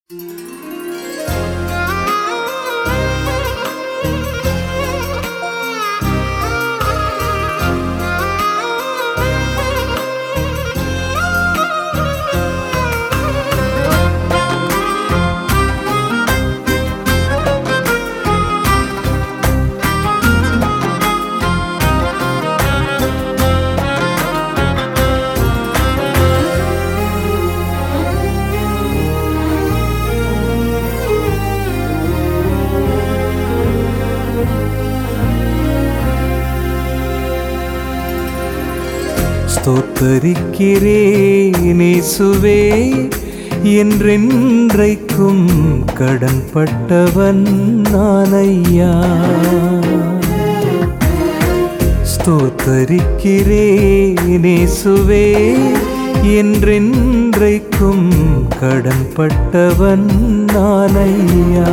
ஸ்தோத்தரிக்கிறேனேசுவே என்றென்றைக்கும் கடன்பட்டவன் நானையா ஸ்தோத்தரிக்கிறேனேசுவே என்றென்றைக்கும் கடன்பட்டவன் நானையா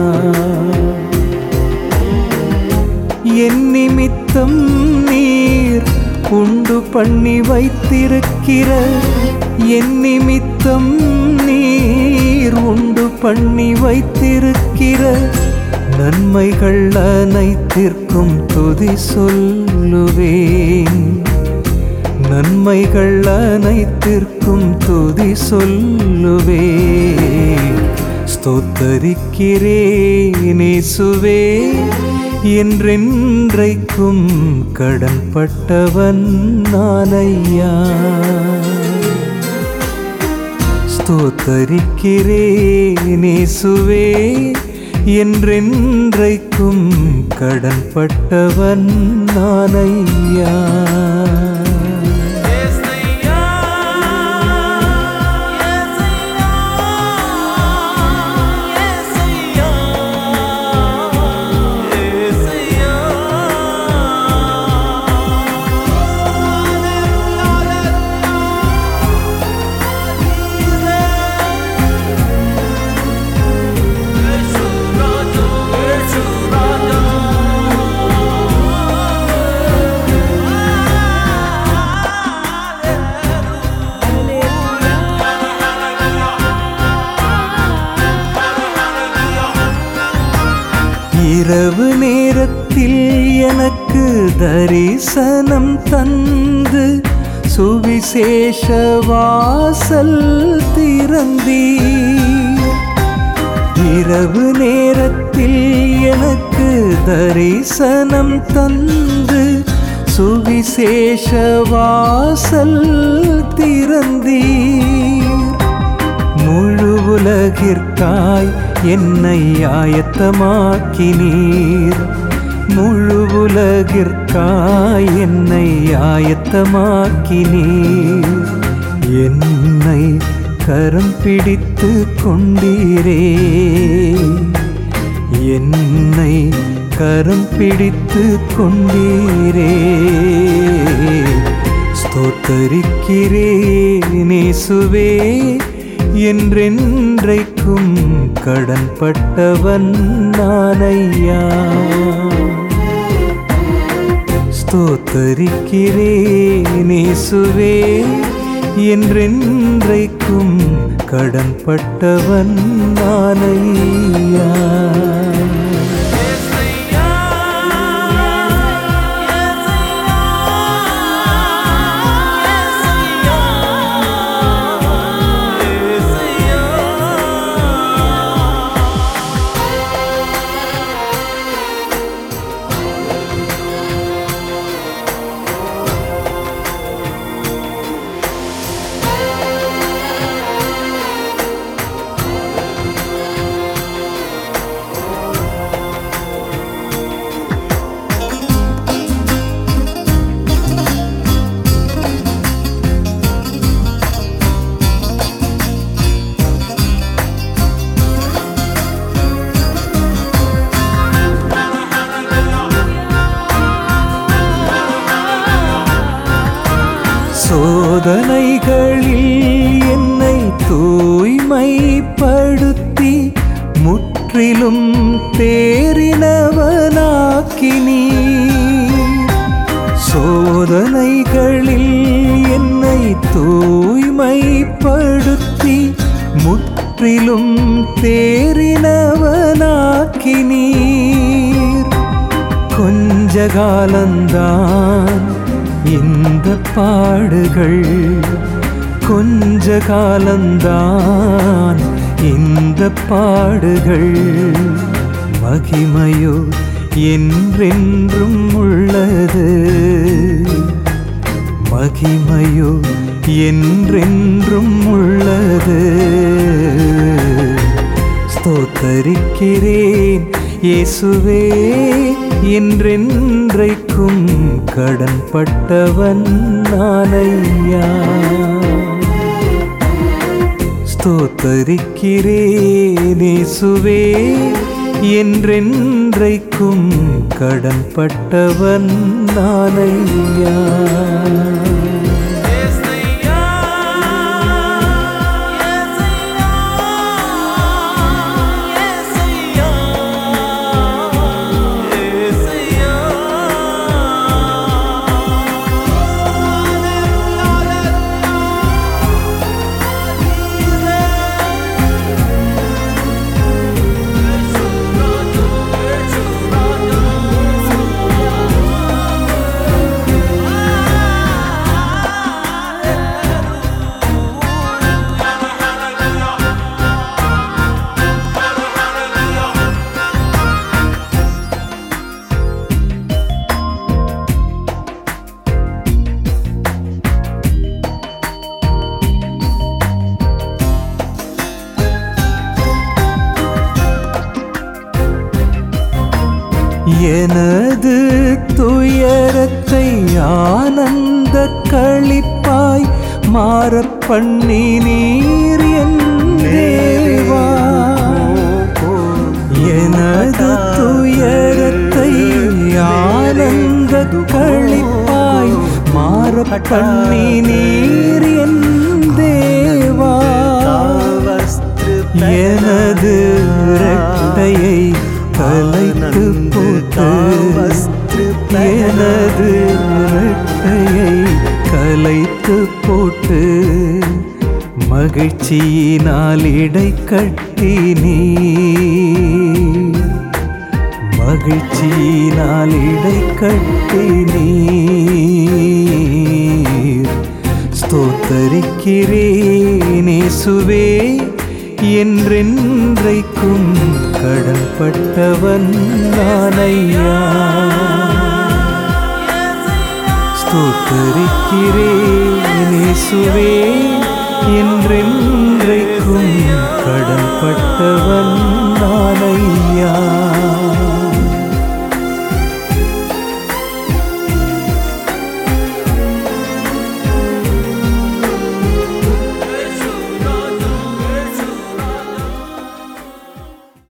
என் நிமித்தம் நீர் உண்டு பண்ணி வைத்திருக்கிற என் நிமித்தம் நீர் உண்டு பண்ணி வைத்திருக்கிற நன்மைகள் அனைத்திற்கும் துதி சொல்லுவேன் நன்மைகள் அனைத்திற்கும் துதி சொல்லுவேன் ஸ்தோத்தரிக்கிறேனேசுவே என்றென்றைக்கும் கடன்பட்டவன் நானையா ஸ்தோத்தரிக்கிறேனேசுவே என்றென்றைக்கும் கடன்பட்டவன் நானையா యేసయ్యా యేసయ్యా యేసయ్యా యేసు రాజు యేసు இரவு நேரத்தில் எனக்கு தரிசனம் தந்து சுவிசேஷ வாசல் திறந்தீர் இரவு நேரத்தில் எனக்கு தரிசனம் தந்து சுவிசேஷ வாசல் திறந்தீர் முழு உலகிற்காய் என்னை ஆயத்தமாக்கினீர் முழு உலகிற்காய் என்னை ஆயத்தமாக்கினீர் என்னை கரம் பிடித்து கொண்டீரே என்னை கரம் பிடித்து கொண்டீரே ஸ்தோத்தரிக்கிறேனேசுவே என்றென்றைக்கும் கடன்பட்டவன் நானையா ஸ்தோத்தரிக்கிறேனேசுவே என்றென்றைக்கும் கடன்பட்டவன் நானையா యేసయ్యా యేసయ్యా యేసయ్యా சோதனைகளில் என்னை தூய்மைப்படுத்தி முற்றிலும் தேறினவனாக்கினீ சோதனைகளில் என்னை தூய்மைப்படுத்தி முற்றிலும் முற்றிலும் தேறினவனாக்கி நீர் கொஞ்ச காலந்தான் இந்த பாடுகள் கொஞ்ச காலந்தான் இந்த பாடுகள் மகிமையோ என்றென்றும் உள்ளது மகிமையோ என்றென்றும் உள்ளது ஸ்தோத்தரிக்கிறேன் இயேசுவே என்றென்றைக்கும் கடன்பட்டவன் நானையா ஸ்தோத்தரிக்கிறேன் இயேசுவே என்றென்றைக்கும் கடன்பட்டவன் நானையா ஏசையா ஏசையா ஏசையா எனது துயரத்தை ஆனந்த களிப்பாய் மாறப் பண்ணி நீர் என் தேவா எனது துயரத்தை ஆனந்த களிப்பாய் மாறப் பண்ணி நீர் என் தேவா எனது ரெட்டையை கலைத்து போட்டு எனது ரெட்டையை கலைத்து போட்டு மகிழ்ச்சியினால் இடை கட்டி நீ மகிழ்ச்சியினால் இடை கட்டி நீர் ஸ்தோத்தரிக்கிறேனேசுவே என்றென்றைக்கும் கடன்பட்டவன் நானையா ஸ்தோத்தரிக்கிறேனேசுவே என்றென்றைக்கும் கடன்பட்டவன் நானையா